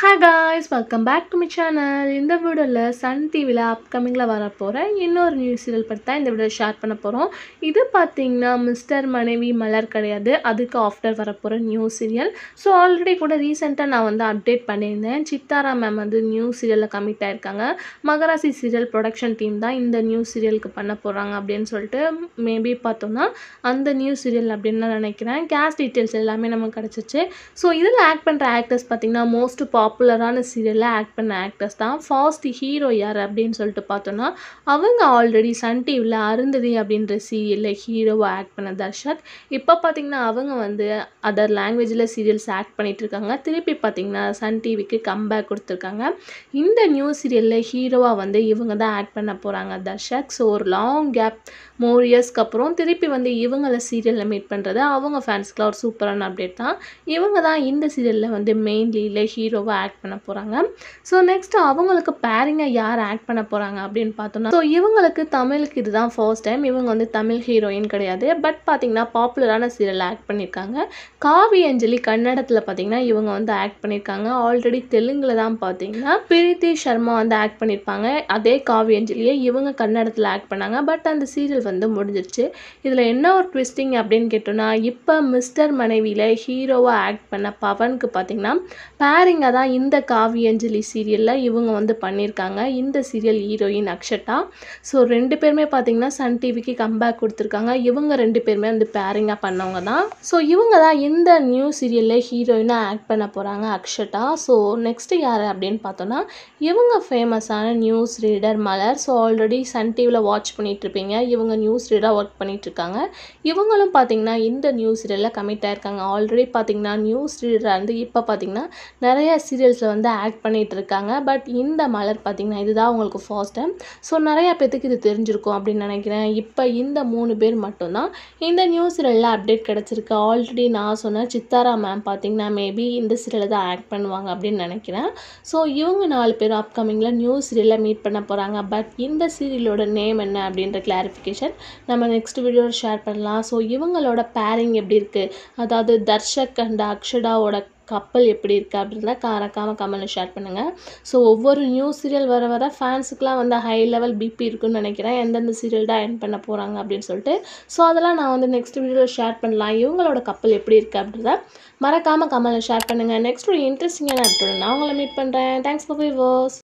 hi guys welcome back to my channel இந்த வீடியோவில் Sun டிவியில் அப்கமிங்கில் வரப்போகிற இன்னொரு நியூ சீரியல் பற்றி தான் இந்த வீடியோ ஷேர் பண்ண போகிறோம் இது பார்த்தீங்கன்னா மிஸ்டர் மனைவி மலர் கிடையாது அதுக்கு ஆஃப்டர் வரப்போகிற நியூ சீரியல் ஸோ ஆல்ரெடி கூட ரீசெண்டாக நான் வந்து அப்டேட் பண்ணியிருந்தேன் சித்தாரா மேம் வந்து நியூ சீரியலில் கமிட் ஆயிருக்காங்க மகராசி சீரியல் ப்ரொடக்ஷன் டீம் தான் இந்த நியூ சீரியலுக்கு பண்ண போகிறாங்க அப்படின்னு சொல்லிட்டு மேபி பார்த்தோம்னா அந்த நியூ சீரியல் அப்படின்னு நான் நினைக்கிறேன் கேஸ் டீட்டெயில்ஸ் எல்லாமே நமக்கு கிடச்சிச்சு ஸோ இதில் ஆக்ட் பண்ணுற ஆக்டர்ஸ் பார்த்தீங்கன்னா மோஸ்ட் பாப்புலரான சீரியலில் ஆக்ட் பண்ண ஆக்டர்ஸ் தான் ஃபாஸ்ட் ஹீரோ யார் அப்படின்னு சொல்லிட்டு பார்த்தோன்னா அவங்க ஆல்ரெடி சன் டிவியில் அருந்ததி அப்படின்ற சீரியலில் ஹீரோவாக ஆக்ட் பண்ண தர்ஷக் இப்போ பார்த்தீங்கன்னா அவங்க வந்து அதர் லாங்குவேஜில் சீரியல்ஸ் ஆக்ட் பண்ணிட்டு இருக்காங்க திருப்பி பார்த்தீங்கன்னா சன் டிவிக்கு கம்பேக் கொடுத்துருக்காங்க இந்த நியூ சீரியலில் ஹீரோவாக வந்து இவங்க தான் ஆக்ட் பண்ண போகிறாங்க தர்ஷக் ஸோ ஒரு லாங் கேப் மோர் இயர்ஸ்க்கு அப்புறம் திருப்பி வந்து இவங்களை சீரியலில் மீட் பண்ணுறது அவங்க ஃபேன்ஸ்க்குலாம் ஒரு சூப்பரான அப்டேட் தான் இவங்க தான் இந்த சீரியலில் வந்து மெயின் லீடில் ஹீரோவாக ஆக்ட் பண்ண போகிறாங்க ஸோ நெக்ஸ்ட் அவங்களுக்கு பேரிங்காக யார் ஆக்ட் பண்ண போகிறாங்க அப்படின்னு பார்த்தோம்னா ஸோ இவங்களுக்கு தமிழுக்கு இதுதான் ஃபர்ஸ்ட் டைம் இவங்க வந்து தமிழ் ஹீரோயின் கிடையாது பட் பார்த்தீங்கன்னா பாப்புலரான சீரியல் ஆக்ட் பண்ணியிருக்காங்க காவி அஞ்சலி கன்னடத்தில் பார்த்தீங்கன்னா இவங்க வந்து ஆக்ட் பண்ணியிருக்காங்க ஆல்ரெடி தெலுங்கில் தான் பார்த்தீங்கன்னா பிரீத்தி சர்மா வந்து ஆக்ட் பண்ணியிருப்பாங்க அதே காவி அஞ்சலியை இவங்க கன்னடத்தில் ஆக்ட் பண்ணாங்க பட் அந்த சீரியல் வந்து முடிஞ்சிருச்சு இதில் என்ன ஒரு ட்விஸ்டிங் அப்படின்னு கேட்டோம்னா இப்போ மிஸ்டர் மனைவியில் ஹீரோவாக ஆக்ட் பண்ண பவனுக்கு பார்த்தீங்கன்னா பேரிங்காக தான் இந்த காவி அஞ்சலி சீரியலில் இவங்க வந்து பண்ணியிருக்காங்க இந்த சீரியல் ஹீரோயின் அக்ஷட்டா ஸோ ரெண்டு பேருமே பார்த்தீங்கன்னா சன் டிவிக்கு கம்பேக் கொடுத்துருக்காங்க இவங்க ரெண்டு பேருமே வந்து பேரிங்காக பண்ணவங்க தான் ஸோ இவங்க தான் இந்த நியூ சீரியலில் ஹீரோயினாக ஆக்ட் பண்ண போகிறாங்க அக்ஷட்டா ஸோ நெக்ஸ்ட்டு யார் அப்படின்னு பார்த்தோன்னா இவங்க ஃபேமஸான news reader Malar so already Sun டிவியில் வாட்ச் பண்ணிகிட்ருப்பீங்க இவங்க நியூஸ் ரீடராக ஒர்க் பண்ணிகிட்ருக்காங்க இவங்களும் பார்த்தீங்கன்னா இந்த நியூஸ் சீரியலில் கமிட் ஆயிருக்காங்க ஆல்ரெடி பார்த்தீங்கன்னா நியூஸ் ரீடராக இருந்து இப்போ பார்த்தீங்கன்னா நிறைய சீரியல்ஸில் வந்து ஆக்ட் பண்ணிகிட்டு இருக்காங்க பட் இந்த மலர் பார்த்திங்கன்னா இதுதான் உங்களுக்கு ஃபர்ஸ்ட் டைம் ஸோ நிறையா பேத்துக்கு இது தெரிஞ்சிருக்கும் அப்படின்னு நினைக்கிறேன் இப்போ இந்த மூணு பேர் மட்டும்தான் இந்த நியூ சீரியலில் அப்டேட் கிடச்சிருக்கு ஆல்ரெடி நான் சொன்ன சித்தாரா மேம் பார்த்திங்கன்னா மேபி இந்த சீரியலில் தான் ஆக்ட் பண்ணுவாங்க அப்படின்னு நினைக்கிறேன் ஸோ இவங்க நாலு பேர் அப்கமிங்கில் நியூ சீரியலில் மீட் பண்ண போகிறாங்க பட் இந்த சீரியலோட நேம் என்ன அப்படின்ற கிளாரிஃபிகேஷன் நம்ம நெக்ஸ்ட் வீடியோவில் ஷேர் பண்ணலாம் ஸோ இவங்களோட பேரிங் எப்படி இருக்குது அதாவது தர்ஷக் அண்ட் அக்ஷடாவோட கப்பல் எப்படி இருக்குது அப்படின்றத மறக்காமல் கமெண்ட்டில் ஷேர் பண்ணுங்கள் ஸோ ஒவ்வொரு நியூ சீரியல் வர வர ஃபேன்ஸுக்குலாம் வந்து ஹை லெவல் பிபி இருக்குன்னு நினைக்கிறேன் எந்தெந்த சீரியல் தான் என் பண்ண போகிறாங்க அப்படின்னு சொல்லிட்டு ஸோ அதெல்லாம் நான் வந்து நெக்ஸ்ட் வீடியோவில் ஷேர் பண்ணலாம் இவங்களோட கப்பல் எப்படி இருக்குது அப்படின்றத மறக்காமல் கமெண்ட்டில் ஷேர் பண்ணுங்கள் நெக்ஸ்ட் ஒரு இன்ட்ரெஸ்டிங்கான எபிசோட நான் உங்களை மீட் பண்ணுறேன் தேங்க்ஸ் ஃபார் வியூவர்ஸ்